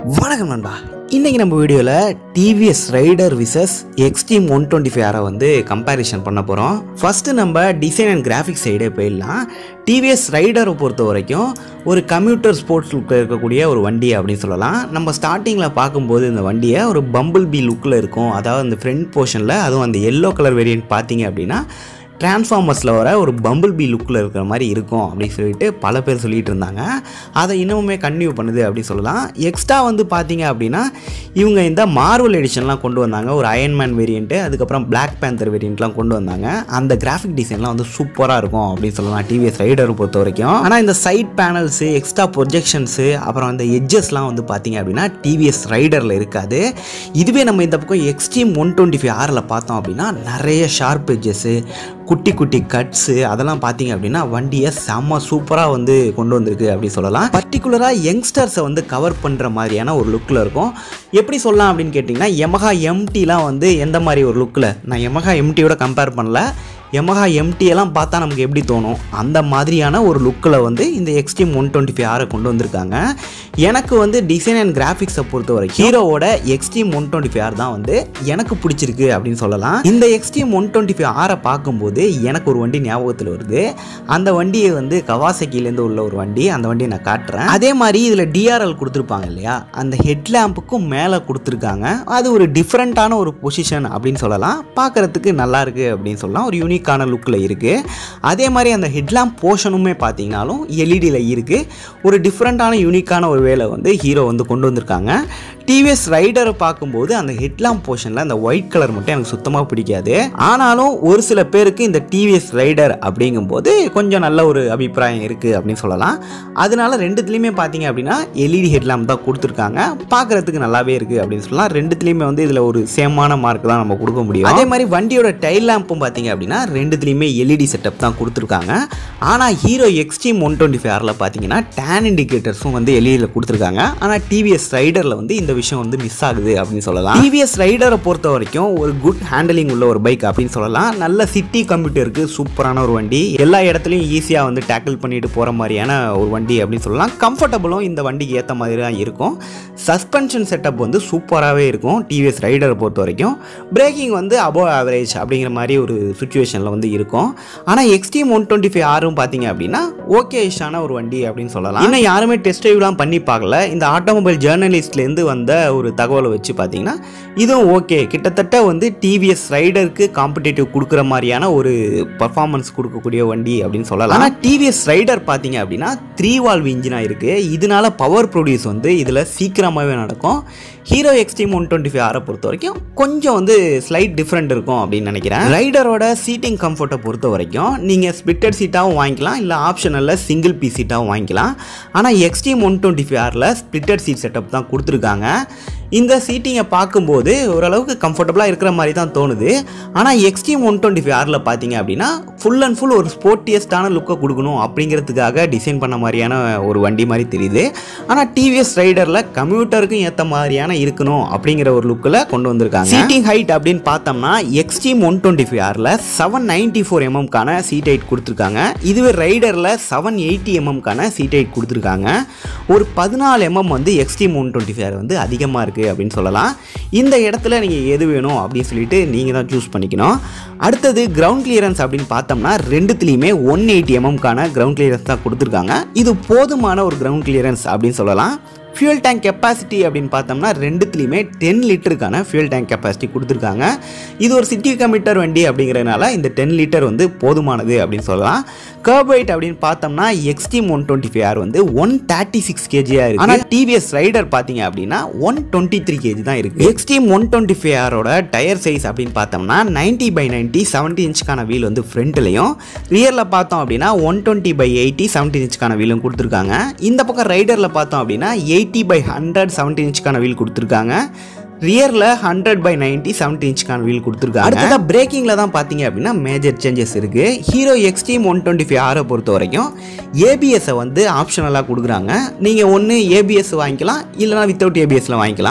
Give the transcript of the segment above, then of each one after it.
வணக்கம் நண்பா இன்றைக்கி நம்ம வீடியோவில் TVS Raider versus Xtreme one twenty five ஆரை வந்து கம்பேரிஷன் பண்ண போகிறோம் ஃபஸ்ட்டு நம்ம டிசைன் அண்ட் கிராஃபிக்ஸ் சைடே போயிடலாம் டிவிஎஸ் ரைடரை பொறுத்த வரைக்கும் ஒரு கம்ப்யூட்டர் ஸ்போர்ட்ஸ் லுக்கில் இருக்கக்கூடிய ஒரு வண்டி அப்படின்னு சொல்லலாம் நம்ம ஸ்டார்டிங்கில் பார்க்கும்போது இந்த வண்டியை ஒரு பம்பிள் பி லுக்கில் இருக்கும் அதாவது அந்த ஃப்ரண்ட் போர்ஷனில் அதுவும் அந்த எல்லோ கலர் வேரியன்ட் பார்த்தீங்க அப்படின்னா டிரான்ஸ்ஃபார்மர்ஸில் வர ஒரு பம்பிள் பி லுக்கில் இருக்கிற மாதிரி இருக்கும் அப்படின்னு சொல்லிட்டு பல பேர் சொல்லிட்டு இருந்தாங்க அதை இன்னமுமே கன்டினியூ பண்ணுது அப்படின்னு சொல்லலாம் எக்ஸ்ட்ரா வந்து பார்த்தீங்க அப்படின்னா இவங்க இந்த மார்வல் எடிஷன்லாம் கொண்டு வந்தாங்க ஒரு அயன்மேன் வேரியண்ட்டு அதுக்கப்புறம் பிளாக் பேந்தர் வேரியண்ட்லாம் கொண்டு வந்தாங்க அந்த கிராஃபிக் டிசைன்லாம் வந்து சூப்பராக இருக்கும் அப்படின்னு சொல்லலாம் டிவிஎஸ் ரைடரை பொறுத்த வரைக்கும் ஆனால் இந்த சைட் பேனல்ஸு எக்ஸ்ட்ரா ப்ரொஜெக்ஷன்ஸு அப்புறம் அந்த எட்ஜஸ்லாம் வந்து பார்த்தீங்க அப்படின்னா டிவிஎஸ் ரைடரில் இருக்காது இதுவே நம்ம இந்த பக்கம் எக்ஸ்ட்ரீம் ஒன் டுவெண்ட்டி ஃபைவ் ஆரில் பார்த்தோம் அப்படின்னா நிறைய ஷார்ப் எட்ஜஸ்ஸு குட்டி குட்டி கட்ஸு அதெல்லாம் பார்த்தீங்க அப்படின்னா வண்டியை செம்ம சூப்பராக வந்து கொண்டு வந்திருக்கு அப்படின்னு சொல்லலாம் பர்டிகுலராக யங்ஸ்டர்ஸை வந்து கவர் பண்ணுற மாதிரியான ஒரு லுக்கில் இருக்கும் எப்படி சொல்லலாம் அப்படின்னு கேட்டிங்கன்னா எமஹா எம்டிலாம் வந்து எந்த மாதிரி ஒரு லுக்கில் நான் எமஹா எம்டியோட கம்பேர் பண்ணல எமஹா எம்டி எல்லாம் பார்த்தா நமக்கு எப்படி தோணும் அந்த மாதிரியான ஒரு லுக்கில் வந்து இந்த எக்ஸ்ட்ரீம் ஒன் டுவெண்ட்டி ஃபைவ் ஆரை கொண்டு வந்திருக்காங்க எனக்கு வந்து டிசைன் அண்ட் கிராஃபிக்ஸை பொறுத்த வரைக்கும் ஹீரோவோட Xtreme one twenty five R தான் வந்து எனக்கு பிடிச்சிருக்கு அப்படின்னு சொல்லலாம் இந்த எக்ஸ்ட்ரீம் ஒன் டுவெண்ட்டி ஃபைவ் ஆரை பார்க்கும்போது எனக்கு ஒரு வண்டி ஞாபகத்தில் வருது அந்த வண்டியை வந்து கவாசக்கிலேருந்து உள்ள ஒரு வண்டி அந்த வண்டியை நான் காட்டுறேன் அதே மாதிரி இதில் டிஆர்எல் கொடுத்துருப்பாங்க இல்லையா அந்த ஹெட் லேம்புக்கும் மேலே கொடுத்துருக்காங்க அது ஒரு டிஃப்ரெண்ட்டான ஒரு பொசிஷன் அப்படின்னு சொல்லலாம் பார்க்குறதுக்கு நல்லா இருக்கு அப்படின்னு சொல்லலாம் ஒரு யூனிக்கான லுக்கில் இருக்குது அதே மாதிரி அந்த ஹெட்லாம்ப் போர்ஷனுமே பார்த்தீங்கனாலும் எல்இடியில் இருக்குது ஒரு டிஃப்ரெண்ட்டான யூனிக்கான ஒரு வேலை வந்து ஹீரோ வந்து கொண்டு வந்திருக்காங்க டிவிஎஸ் ரைடரை பார்க்கும்போது அந்த ஹெட்லாம்ப் போர்ஷனில் அந்த ஒயிட் கலர் மட்டும் எனக்கு சுத்தமாக பிடிக்காது ஆனாலும் ஒரு சில பேருக்கு இந்த டிவிஎஸ் ரைடர் அப்படிங்கும்போது கொஞ்சம் நல்ல ஒரு அபிப்பிராயம் இருக்குது அப்படின்னு சொல்லலாம் அதனால ரெண்டுத்துலேயுமே பார்த்தீங்க அப்படின்னா எல்இடி ஹெட்லாம்ப் தான் கொடுத்துருக்காங்க பார்க்குறதுக்கு நல்லாவே இருக்குது அப்படின்னு சொல்லலாம் ரெண்டுத்துலேயுமே வந்து இதில் ஒரு சேமான மார்க் தான் நம்ம கொடுக்க முடியும் அதே மாதிரி வண்டியோட டைல் லேம்பும் பார்த்தீங்க அப்படின்னா ரெண்டுத்துலேயுமே எல்இடி செட்டப் தான் கொடுத்துருக்காங்க ஆனால் Hero Xtreme one twenty five ஆரில் பார்த்தீங்கன்னா டேன் இண்டிகேட்டர்ஸும் வந்து எல்இடியில் கொடுத்துருக்காங்க ஆனால் டிவிஎஸ் ரைடரில் வந்து இந்த விஷயம் வந்து மிஸ் ஆகுது அப்படின்னு சொல்லலாம் டிவிஎஸ் ரைடரை பொறுத்த வரைக்கும் ஒரு குட் ஹேண்டலிங் உள்ள ஒரு பைக் அப்படின்னு சொல்லலாம் நல்ல சிட்டி கம்ப்யூட்டருக்கு சூப்பரான ஒரு வண்டி எல்லா இடத்துலையும் ஈஸியாக வந்து டேக்கிள் பண்ணிட்டு போகிற மாதிரியான ஒரு வண்டி அப்படின்னு சொல்லலாம் கம்ஃபர்டபுளும் இந்த வண்டிக்கு ஏற்ற மாதிரி தான் இருக்கும் சஸ்பென்ஷன் செட்டப் வந்து சூப்பராகவே இருக்கும் டிவிஎஸ் ரைடரை பொறுத்த வரைக்கும் பிரேக்கிங் வந்து அபோவ் ஆவரேஜ் அப்படிங்கிற மாதிரி ஒரு சுச்சுவேஷனில் வந்து இருக்கும் ஆனால் எக்ஸ்ட்ரீம் ஒன் டுவெண்ட்டி ஃபைவ் ஆரும் பார்த்தீங்க அப்படின்னா ஓகேஷான ஒரு வண்டி அப்படின்னு சொல்லலாம் இன்னும் யாருமே டெஸ்ட் ட்ரைவ்லாம் பண்ணி பார்க்கல இந்த ஆட்டோமொபைல் ஜேர்னலிஸ்ட்லேருந்து வந்த ஒரு தகவலை வச்சு பார்த்தீங்கன்னா இதுவும் ஓகே கிட்டத்தட்ட வந்து டிவிஎஸ் ரைடருக்கு காம்படிட்டிவ் கொடுக்குற மாதிரியான ஒரு பர்ஃபார்மன்ஸ் கொடுக்கக்கூடிய வண்டி அப்படின்னு சொல்லலாம் ஆனால் டிவிஎஸ் ரைடர் பார்த்தீங்க அப்படின்னா த்ரீ வால்வ் இன்ஜினாக இருக்குது இதனால பவர் ப்ரொடியூஸ் வந்து இதில் சீக்கிரமாகவே நடக்கும் Hero Xtreme one twenty five ஆரை பொறுத்த வரைக்கும் கொஞ்சம் வந்து ஸ்லைட் டிஃப்ரெண்ட் இருக்கும் அப்படின்னு நினைக்கிறேன் ரைடரோட சீட்டிங் கம்ஃபர்ட்டை பொறுத்த வரைக்கும் நீங்கள் ஸ்பிட்டட் சீட்டாகவும் வாங்கிக்கலாம் இல்லை ஆப்ஷனலில் சிங்கிள் பீஸ் சீட்டாகவும் வாங்கிக்கலாம் ஆனால் எக்ஸ்ட்ரீம் ஒன் டுவெண்ட்டி ஃபைவ் ஆரில் ஸ்பிட்டட் சீட் செட்டப் தான் கொடுத்துருக்காங்க இந்த சீட்டிங்கை பார்க்கும்போது ஓரளவுக்கு கம்ஃபர்டபுளாக இருக்கிற மாதிரி தான் தோணுது ஆனால் எக்ஸ்ட்ரீம் ஒன் டுவெண்ட்டி ஃபைவ் ஆரில் பார்த்தீங்க அப்படின்னா ஃபுல் அண்ட் ஃபுல் ஒரு ஸ்போர்ட்டியஸ்டான லுக்கை கொடுக்கணும் அப்படிங்கிறதுக்காக டிசைன் பண்ண மாதிரியான ஒரு வண்டி மாதிரி தெரியுது ஆனால் டிவிஎஸ் ரைடரில் கம்ப்யூட்டருக்கும் ஏற்ற மாதிரியான இருக்கணும் அப்படிங்கிற ஒரு லுக்கில் கொண்டு வந்திருக்காங்க சீட்டிங் ஹைட் அப்படின்னு பார்த்தோம்னா எக்ஸ்ட்ரீம் ஒன் டுவெண்ட்டி ஃபைவ் ஆரில் செவன் நைன்டி ஃபோர் எம்எம்கான சீட் ஹைட் கொடுத்துருக்காங்க இதுவே ரைடரில் செவன் எயிட்டி எம்எம்கான சீட் ஹைட் கொடுத்துருக்காங்க ஒரு பதினாலு எம்எம் வந்து எக்ஸ்ட்ரீம் ஒன் டுவெண்ட்டி ஃபைவ் வந்து அதிகமாக இருக்குது அப்படின்னு சொல்லலாம் இந்த இடத்துல நீங்கள் எது வேணும் அப்படின்னு சொல்லிட்டு நீங்கள் தான் சூஸ் பண்ணிக்கணும் அடுத்தது கிரவுண்ட் கிளியரன்ஸ் அப்படின்னு பார்த்தோம்னா ரெண்டுத்துலேயுமே ஒன் எயிட்டி எம்எம்கான கிரவுண்ட் கிளியரன்ஸ் தான் கொடுத்துருக்காங்க இது போதுமான ஒரு கிரவுண்ட் கிளியரன்ஸ் அப்படின்னு சொல்லலாம் ஃபியூல் டேங்க் கெப்பாசிட்டி அப்படின்னு பார்த்தோம்னா ரெண்டுத்துலேயுமே டென் லிட்டருக்கான ஃபியூல் டேங்க் கெப்பாசிட்டி கொடுத்துருக்காங்க இது ஒரு சிட்டி கமிட்டர் வண்டி அப்படிங்கிறதுனால இந்த டென் லிட்டர் வந்து போதுமானது அப்படின்னு சொல்லலாம் கர்ப் வெயிட் அப்படின்னு பார்த்தோம்னா Xtreme one twenty five R வந்து ஒன் தேர்ட்டி சிக்ஸ் கேஜியாக இருக்குது ஆனால் டிவிஎஸ் ரைடர் பார்த்தீங்க அப்படின்னா ஒன் டுவெண்ட்டி த்ரீ கேஜி தான் இருக்குது எக்ஸ்ட்ரீம் ஒன் டுவெண்ட்டி ஃபைவ் ஆரோட டயர் சைஸ் அப்படின்னு பார்த்தோம்னா நைன்ட்டி பை நைன்ட்டி செவன்ட்டி இன்ச்சுக்கான வீல் வந்து ஃப்ரண்ட்லையும் ரியரில் பார்த்தோம் அப்படின்னா one twenty by eighty seventy இன்ச்சுக்கான வீலும் கொடுத்துருக்காங்க இந்த பக்கம் ரைடரில் பார்த்தோம் அப்படின்னா எயிட்டி பை ஹண்ட்ரட் செவன்ட்டி இன்ச்சுக்கான வீல் கொடுத்துருக்காங்க ரியரில் ஹண்ட்ரட் பை நைன்ட்டி செவன்ட்டி இன்ச்சுக்கான வீல் கொடுத்துருக்காங்க அடுத்ததாக பிரேக்கிங்கில் தான் பார்த்தீங்க அப்படின்னா மேஜர் சேஞ்சஸ் இருக்குது Hero Xtreme one twenty five ஆரை பொறுத்த வரைக்கும் ஏபிஎஸ்ஸை வந்து ஆப்ஷனலாக கொடுக்குறாங்க நீங்கள் ஒன்று ஏபிஎஸ் வாங்கிக்கலாம் இல்லைனா வித்தவுட் ஏபிஎஸ்ல வாங்கிக்கலாம்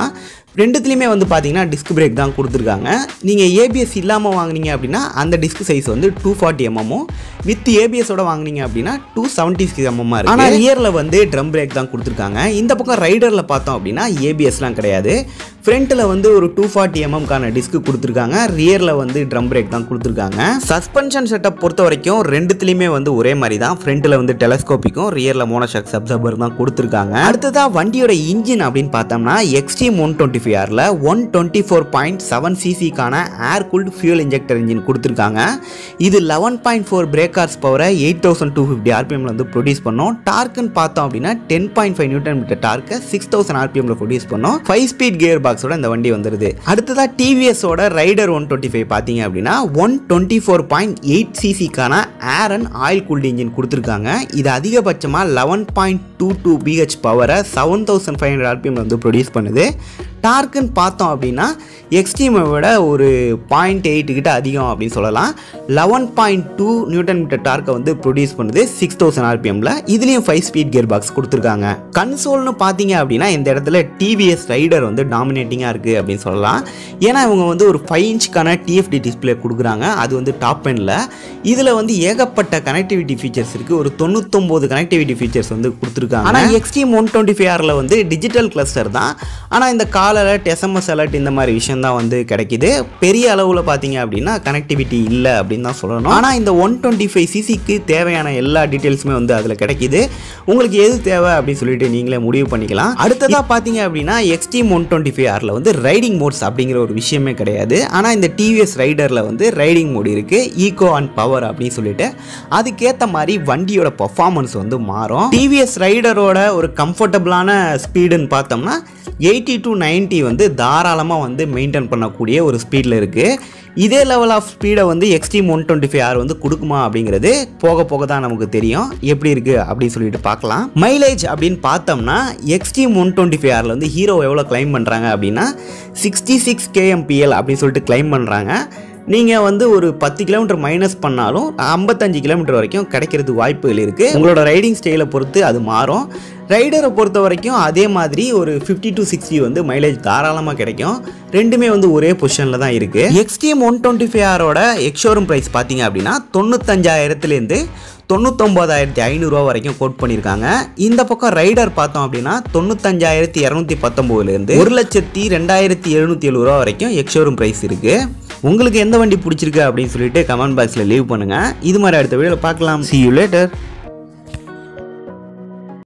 ரெண்டுத்துலேயுமே வந்து பார்த்தீங்கன்னா டிஸ்க் பிரேக் தான் கொடுத்துருக்காங்க நீங்கள் ஏபிஎஸ் இல்லாமல் வாங்குனீங்க அப்படின்னா அந்த டிஸ்க் சைஸ் வந்து டூ ஃபார்ட்டி எம்எம்மும் வித் ஏபிஎஸோட வாங்குனீங்க அப்படின்னா டூ செவன்ட்டி சிக்ஸ் எம்எம்மாக இருக்குது ஆனால் ரியரில் வந்து ட்ரம் பிரேக் தான் கொடுத்துருக்காங்க இந்த பக்கம் ரைடரில் பார்த்தோம் அப்படின்னா ஏபிஎஸ்லாம் கிடையாது ஃப்ரண்ட்டில் வந்து ஒரு டூ ஃபார்ட்டி எம்எம்கான டிஸ்க் கொடுத்துருக்காங்க ரியரில் வந்து ட்ரம் பிரேக் தான் கொடுத்துருக்காங்க சஸ்பென்ஷன் செட்டப் பொறுத்த வரைக்கும் ரெண்டுத்துலேயுமே வந்து ஒரே மாதிரி தான் ஃப்ரண்ட்டில் வந்து டெலஸ்கோப்பிக்கும் ரியரில் மோனோஷாக் சப்சர்பர் தான் கொடுத்துருக்காங்க அடுத்ததாக வண்டியோட இன்ஜின் அப்படின்னு பார்த்தோம்னா எக்ஸ்ட்ரீம் ஒன் டுவெண்ட்டி ஃபைவ் ஆரில் one twenty four point seven சிசிக்கான air cooled fuel injector engine கொடுத்துருக்காங்க இது eleven point four brake horse பவரை எயிட் தௌசண்ட் டூ ஃபிஃப்டி ஆர்பிஎம்ல வந்து ப்ரொடியூஸ் பண்ணோம் டார்க்குன்னு பார்த்தோம் அப்படின்னா ten point five newton metre டார்க்கை சிக்ஸ் தௌசண்ட் ஆர்பிஎம்ல ப்ரொடியூஸ் பண்ணோம் ஃபைவ் ஸ்பீட் கியர் பாக்ஸோட இந்த வண்டி வந்துருது அடுத்ததா டிவிஎஸோட ரைடர் ஒன் டுவெண்ட்டி ஃபைவ் பார்த்தீங்க அப்படின்னா one twenty four point eight சிசிக்கான air and oil cooled engine கொடுத்துருக்காங்க இது அதிகபட்சமாக eleven point two two PH பவரை செவன் தௌசண்ட் ஃபைவ் ஹண்ட்ரட் ஆர்பிஎம்ல வந்து ப்ரொடியூஸ் பண்ணுது டார்க்குன்னு பார்த்தோம் அப்படின்னா எக்ஸ்ட்ரீமை விட ஒரு பாயிண்ட் எயிட் கிட்ட அதிகம் அப்படின்னு சொல்லலாம் eleven point two newton metre டார்க்கை வந்து ப்ரொடியூஸ் பண்ணுது சிக்ஸ் தௌசண்ட் ஆர்பிஎம்ல இதுலேயும் ஃபைவ் ஸ்பீட் கியர் பாக்ஸ் கொடுத்துருக்காங்க கன்சோல்னு பார்த்தீங்க அப்படின்னா இந்த இடத்துல டிவிஎஸ் ரைடர் வந்து டாமினேட்டிங்காக இருக்குது அப்படின்னு சொல்லலாம் ஏன்னா இவங்க வந்து ஒரு ஃபைவ் இன்ச்சுக்கான டிஎஃப்டி டிஸ்பிளே கொடுக்குறாங்க அது வந்து டாப் எண்டில் இதில் வந்து ஏகப்பட்ட கனெக்டிவிட்டி ஃபீச்சர்ஸ் இருக்குது ஒரு தொண்ணூத்தொம்பது கனெக்டிவிட்டி ஃபீச்சர்ஸ் வந்து கொடுத்துருக்காங்க ஆனால் எக்ஸ்ட்ரீம் ஒன் டுவெண்ட்டி ஃபைவ் ஆரில் வந்து டிஜிட்டல் கிளஸ்டர் தான் ஆனால் இந்த கால் அலர்ட் எஸ்எம்எஸ் அலர்ட் இந்த மாதிரி விஷயம் தான் வந்து கிடைக்குது பெரிய அளவில் பார்த்தீங்க அப்படின்னா கனெக்டிவிட்டி இல்லை அப்படின்னு தான் சொல்லணும் ஆனால் இந்த ஒன் டுவெண்ட்டி ஃபைவ் சிசிக்கு தேவையான எல்லா டீட்டெயில்ஸுமே வந்து அதில் கிடைக்குது உங்களுக்கு எது தேவை அப்படின்னு சொல்லிட்டு நீங்களே முடிவு பண்ணிக்கலாம் அடுத்ததாக பார்த்தீங்க அப்படின்னா எக்ஸ்ட்ரீம் ஒன் டுவெண்ட்டி ஃபைவ் ஆரில் வந்து ரைடிங் மோட்ஸ் அப்படிங்கிற ஒரு விஷயமே கிடையாது ஆனால் இந்த டிவிஎஸ் ரைடரில் வந்து ரைடிங் மோட் இருக்குது ஈகோ அண்ட் பவர் அப்படின்னு சொல்லிட்டு அதுக்கேற்ற மாதிரி வண்டியோட பர்ஃபார்மன்ஸ் வந்து மாறும் டிவிஎஸ் ரைடரோட ஒரு கம்ஃபர்டபுளான ஸ்பீடுன்னு பார்த்தோம்னா எயிட்டி டு 90 வந்து தாராளமாக வந்து மெயின்டைன் பண்ணக்கூடிய ஒரு ஸ்பீடில் இருக்குது இதே லெவல் ஆஃப் ஸ்பீடை வந்து Xtreme one twenty five R வந்து கொடுக்குமா அப்படிங்கிறது போக போக தான் நமக்கு தெரியும் எப்படி இருக்குது அப்படின்னு சொல்லிட்டு பார்க்கலாம் மைலேஜ் அப்படின்னு பார்த்தோம்னா எக்ஸ்ட்ரீம் ஒன் டுவெண்ட்டி ஃபைவ் ஆரில் வந்து ஹீரோ எவ்வளோ கிளைம் பண்ணுறாங்க அப்படின்னா சிக்ஸ்டி சிக்ஸ் கேஎம்பிஎல் அப்படின்னு சொல்லிட்டு கிளைம் பண்ணுறாங்க நீங்கள் வந்து ஒரு பத்து கிலோமீட்டர் மைனஸ் பண்ணாலும் ஐம்பத்தஞ்சு கிலோமீட்டர் வரைக்கும் கிடைக்கிறதுக்கு வாய்ப்புகள் இருக்குது உங்களோட ரைடிங் ஸ்டைலை பொறுத்து அது மாறும் ரைடரை பொறுத்த வரைக்கும் அதே மாதிரி ஒரு ஃபிஃப்டி டு சிக்ஸ்டி வந்து மைலேஜ் தாராளமாக கிடைக்கும் ரெண்டுமே வந்து ஒரே பொசிஷனில் தான் இருக்குது எக்ஸ்ட்ரீம் ஒன் டுவெண்ட்டி ஃபைவ் ஆரோட எக்ஷோரூம் ப்ரைஸ் பார்த்தீங்க அப்படின்னா தொண்ணூத்தஞ்சாயிரத்துலேருந்து தொண்ணூத்தொம்பதாயிரத்தி ஐநூறுரூவா வரைக்கும் கோட் பண்ணியிருக்காங்க இந்த பக்கம் ரைடர் பார்த்தோம் அப்படின்னா தொண்ணூத்தஞ்சாயிரத்தி இரநூத்தி பத்தொம்போதுலேருந்து ஒரு லட்சத்தி ரெண்டாயிரத்தி எழுநூற்றி எழுபது ரூபா வரைக்கும் எக்ஷோரூம் ப்ரைஸ் இருக்குது உங்களுக்கு எந்த வண்டி பிடிச்சிருக்கு அப்படின்னு சொல்லிட்டு கமெண்ட் பாக்ஸில் லீவ் பண்ணுங்கள் இது மாதிரி அடுத்த வீடியோவில் பார்க்கலாம் see you later